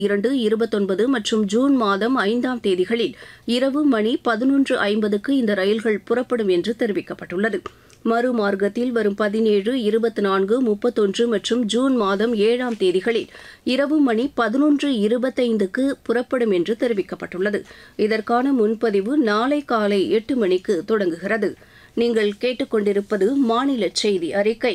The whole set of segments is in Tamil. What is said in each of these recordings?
இரண்டு இருபத்தொன்பது மற்றும் ஜூன் மாதம் ஐந்தாம் தேதிகளில் இரவு மணி பதினொன்று ஐம்பதுக்கு இந்த ரயில்கள் புறப்படும் என்று தெரிவிக்கப்பட்டுள்ளது மறுமார்க்கத்தில் வரும் பதினேழு இருபத்தி நான்கு முப்பத்தொன்று மற்றும் ஜூன் மாதம் ஏழாம் தேதிகளில் இரவு மணி பதினொன்று இருபத்தைந்துக்கு புறப்படும் என்று தெரிவிக்கப்பட்டுள்ளது இதற்கான முன்பதிவு நாளை காலை எட்டு மணிக்கு தொடங்குகிறது நீங்கள் கேட்டுக்கொண்டிருப்பது மாநில செய்தி அறிக்கை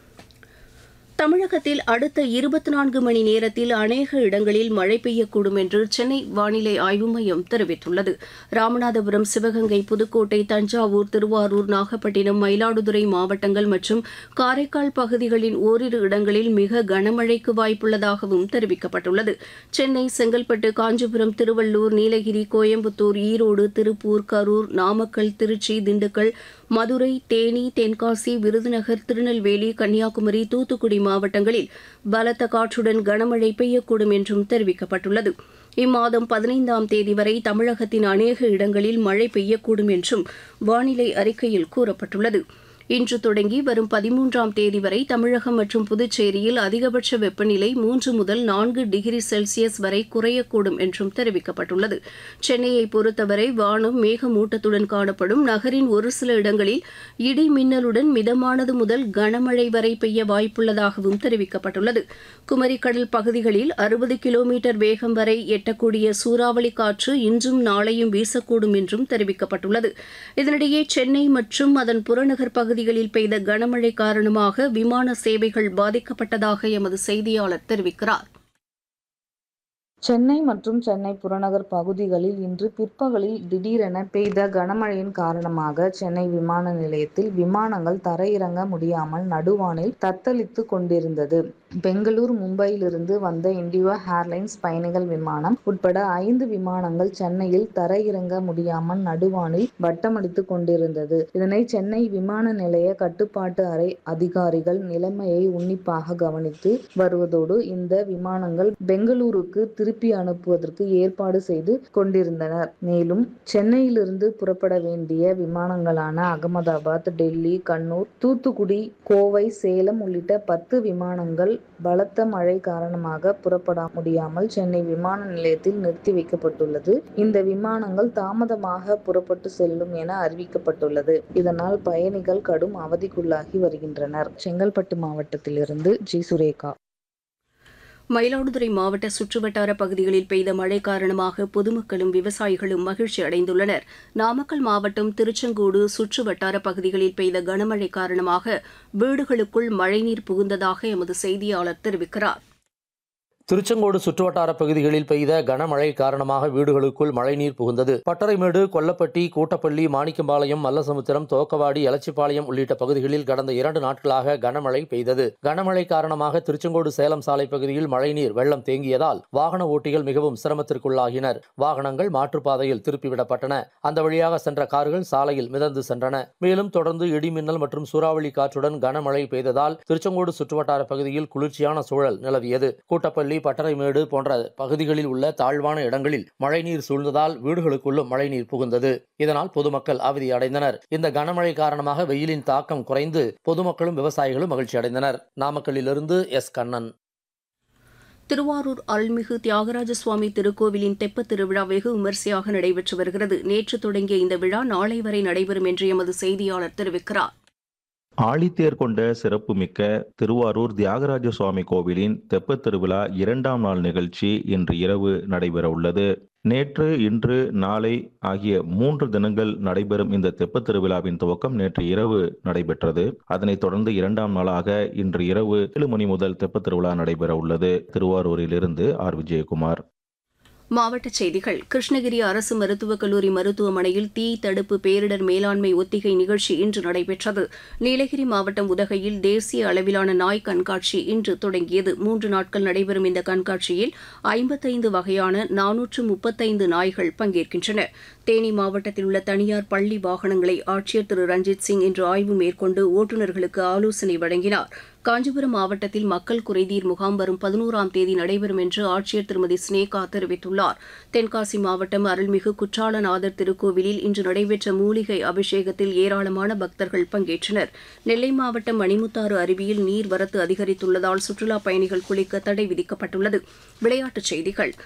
தமிழகத்தில் அடுத்த இருபத்தி நான்கு மணி நேரத்தில் அநேக இடங்களில் மழை பெய்யக்கூடும் என்று சென்னை வானிலை ஆய்வு மையம் தெரிவித்துள்ளது ராமநாதபுரம் சிவகங்கை புதுக்கோட்டை தஞ்சாவூர் திருவாரூர் நாகப்பட்டினம் மயிலாடுதுறை மாவட்டங்கள் மற்றும் காரைக்கால் பகுதிகளின் ஓரிரு இடங்களில் மிக கனமழைக்கு வாய்ப்புள்ளதாகவும் தெரிவிக்கப்பட்டுள்ளது சென்னை செங்கல்பட்டு காஞ்சிபுரம் திருவள்ளூர் நீலகிரி கோயம்புத்தூர் ஈரோடு திருப்பூர் கரூர் நாமக்கல் திருச்சி திண்டுக்கல் மதுரை தேனி தென்காசி விருதுநகர் திருநெல்வேலி கன்னியாகுமரி தூத்துக்குடி மாவட்டங்களில் பலத்த காற்றுடன் கனமழை பெய்யக்கூடும் என்றும் தெரிவிக்கப்பட்டுள்ளது இம்மாதம் பதினைந்தாம் தேதி வரை தமிழகத்தின் அநேக இடங்களில் மழை பெய்யக்கூடும் என்றும் வானிலை அறிக்கையில் கூறப்பட்டுள்ளது இன்று தொடங்கி வரும் பதிமூன்றாம் தேதி வரை தமிழகம் மற்றும் புதுச்சேரியில் அதிகபட்ச வெப்பநிலை மூன்று முதல் நான்கு டிகிரி செல்சியஸ் வரை குறையக்கூடும் என்றும் தெரிவிக்கப்பட்டுள்ளது சென்னையை பொறுத்தவரை வானம் மேகமூட்டத்துடன் காணப்படும் நகரின் ஒரு சில இடங்களில் இடி மின்னலுடன் மிதமானது முதல் கனமழை வரை பெய்ய வாய்ப்புள்ளதாகவும் தெரிவிக்கப்பட்டுள்ளது குமரிக்கடல் பகுதிகளில் அறுபது கிலோமீட்டர் வேகம் வரை எட்டக்கூடிய சூறாவளி காற்று இன்றும் நாளையும் வீசக்கூடும் என்றும் தெரிவிக்கப்பட்டுள்ளது இதனிடையே சென்னை மற்றும் அதன் புறநகர் பகுதி பகுதிகளில் பெய்த கனமழை காரணமாக விமான சேவைகள் பாதிக்கப்பட்டதாக எமது செய்தியாளர் தெரிவிக்கிறார் சென்னை மற்றும் சென்னை புறநகர் பகுதிகளில் இன்று பிற்பகலில் திடீரென பெய்த கனமழையின் காரணமாக சென்னை விமான நிலையத்தில் விமானங்கள் தரையிறங்க முடியாமல் நடுவானில் தத்தளித்து கொண்டிருந்தது பெங்களூர் மும்பையிலிருந்து வந்த இண்டிகோ ஏர்லைன்ஸ் பயணிகள் விமானம் உட்பட ஐந்து விமானங்கள் சென்னையில் தரையிறங்க முடியாமல் நடுவானில் வட்டமடித்து கொண்டிருந்தது இதனை சென்னை விமான நிலைய கட்டுப்பாட்டு அறை அதிகாரிகள் நிலைமையை உன்னிப்பாக கவனித்து வருவதோடு இந்த விமானங்கள் பெங்களூருக்கு திருப்பி அனுப்புவதற்கு ஏற்பாடு செய்து கொண்டிருந்தனர் மேலும் சென்னையிலிருந்து புறப்பட வேண்டிய விமானங்களான அகமதாபாத் டெல்லி கண்ணூர் தூத்துக்குடி கோவை சேலம் உள்ளிட்ட பத்து விமானங்கள் பலத்த மழை காரணமாக புறப்பட முடியாமல் சென்னை விமான நிலையத்தில் நிறுத்தி வைக்கப்பட்டுள்ளது இந்த விமானங்கள் தாமதமாக புறப்பட்டு செல்லும் என அறிவிக்கப்பட்டுள்ளது இதனால் பயணிகள் கடும் அவதிக்குள்ளாகி வருகின்றனர் செங்கல்பட்டு மாவட்டத்திலிருந்து ஜி சுரேகா மயிலாடுதுறை மாவட்ட சுற்றுவட்டார பகுதிகளில் பெய்த மழை காரணமாக பொதுமக்களும் விவசாயிகளும் மகிழ்ச்சி அடைந்துள்ளனர் நாமக்கல் மாவட்டம் திருச்செங்கோடு சுற்றுவட்டார பகுதிகளில் பெய்த கனமழை காரணமாக வீடுகளுக்குள் மழைநீர் புகுந்ததாக எமது செய்தியாளர் தெரிவிக்கிறார் திருச்செங்கோடு சுற்றுவட்டார பகுதிகளில் பெய்த கனமழை காரணமாக வீடுகளுக்குள் மழைநீர் புகுந்தது பட்டறைமேடு கொல்லப்பட்டி கூட்டப்பள்ளி மாணிக்கம்பாளையம் மல்லசமுத்திரம் தோக்கவாடி எலச்சிப்பாளையம் உள்ளிட்ட பகுதிகளில் கடந்த இரண்டு நாட்களாக கனமழை பெய்தது கனமழை காரணமாக திருச்செங்கோடு சேலம் சாலை பகுதியில் மழைநீர் வெள்ளம் தேங்கியதால் வாகன ஓட்டிகள் மிகவும் சிரமத்திற்குள்ளாகினர் வாகனங்கள் மாற்றுப்பாதையில் திருப்பிவிடப்பட்டன அந்த வழியாக சென்ற கார்கள் சாலையில் மிதந்து சென்றன மேலும் தொடர்ந்து இடிமின்னல் மற்றும் சூறாவளி காற்றுடன் கனமழை பெய்ததால் திருச்செங்கோடு சுற்றுவட்டார பகுதியில் குளிர்ச்சியான சூழல் நிலவியது கூட்டப்பள்ளி பள்ளி பட்டறைமேடு போன்ற பகுதிகளில் உள்ள தாழ்வான இடங்களில் மழைநீர் சூழ்ந்ததால் வீடுகளுக்குள்ளும் மழைநீர் புகுந்தது இதனால் பொதுமக்கள் அவதி அடைந்தனர் இந்த கனமழை காரணமாக வெயிலின் தாக்கம் குறைந்து பொதுமக்களும் விவசாயிகளும் மகிழ்ச்சி அடைந்தனர் நாமக்கல்லிலிருந்து எஸ் கண்ணன் திருவாரூர் அருள்மிகு தியாகராஜ சுவாமி திருக்கோவிலின் தெப்பத் திருவிழா வெகு விமரிசையாக நடைபெற்று வருகிறது நேற்று தொடங்கிய இந்த விழா நாளை வரை நடைபெறும் என்று எமது செய்தியாளர் தெரிவிக்கிறார் ஆழித்தேர் கொண்ட சிறப்புமிக்க திருவாரூர் தியாகராஜ சுவாமி கோவிலின் தெப்பத் திருவிழா இரண்டாம் நாள் நிகழ்ச்சி இன்று இரவு நடைபெற உள்ளது நேற்று இன்று நாளை ஆகிய மூன்று தினங்கள் நடைபெறும் இந்த தெப்பத் திருவிழாவின் துவக்கம் நேற்று இரவு நடைபெற்றது அதனைத் தொடர்ந்து இரண்டாம் நாளாக இன்று இரவு ஏழு மணி முதல் தெப்பத் திருவிழா நடைபெற உள்ளது திருவாரூரிலிருந்து ஆர் விஜயகுமார் மாவட்டச் செய்திகள் கிருஷ்ணகிரி அரசு மருத்துவக் கல்லூரி மருத்துவமனையில் தீ தடுப்பு பேரிடர் மேலாண்மை ஒத்திகை நிகழ்ச்சி இன்று நடைபெற்றது நீலகிரி மாவட்டம் உதகையில் தேசிய அளவிலான நாய் கண்காட்சி இன்று தொடங்கியது மூன்று நாட்கள் நடைபெறும் இந்த கண்காட்சியில் ஐம்பத்தைந்து வகையான நானூற்று முப்பத்தைந்து நாய்கள் பங்கேற்கின்றன தேனி மாவட்டத்தில் உள்ள தனியார் பள்ளி வாகனங்களை ஆட்சியர் திரு ரஞ்சித் சிங் இன்று ஆய்வு மேற்கொண்டு ஓட்டுநர்களுக்கு ஆலோசனை வழங்கினார் காஞ்சிபுரம் மாவட்டத்தில் மக்கள் குறைதீர் முகாம் வரும் பதினோராம் தேதி நடைபெறும் என்று ஆட்சியர் திருமதி ஸ்னேகா தெரிவித்துள்ளார் தென்காசி மாவட்டம் அருள்மிகு குற்றாலநாதர் திருக்கோவிலில் இன்று நடைபெற்ற மூலிகை அபிஷேகத்தில் ஏராளமான பக்தர்கள் பங்கேற்றனர் நெல்லை மாவட்டம் மணிமுத்தாறு அருவியில் நீர்வரத்து அதிகரித்துள்ளதால் சுற்றுலாப் பயணிகள் குளிக்க தடை விதிக்கப்பட்டுள்ளது விளையாட்டுச் செய்திகள்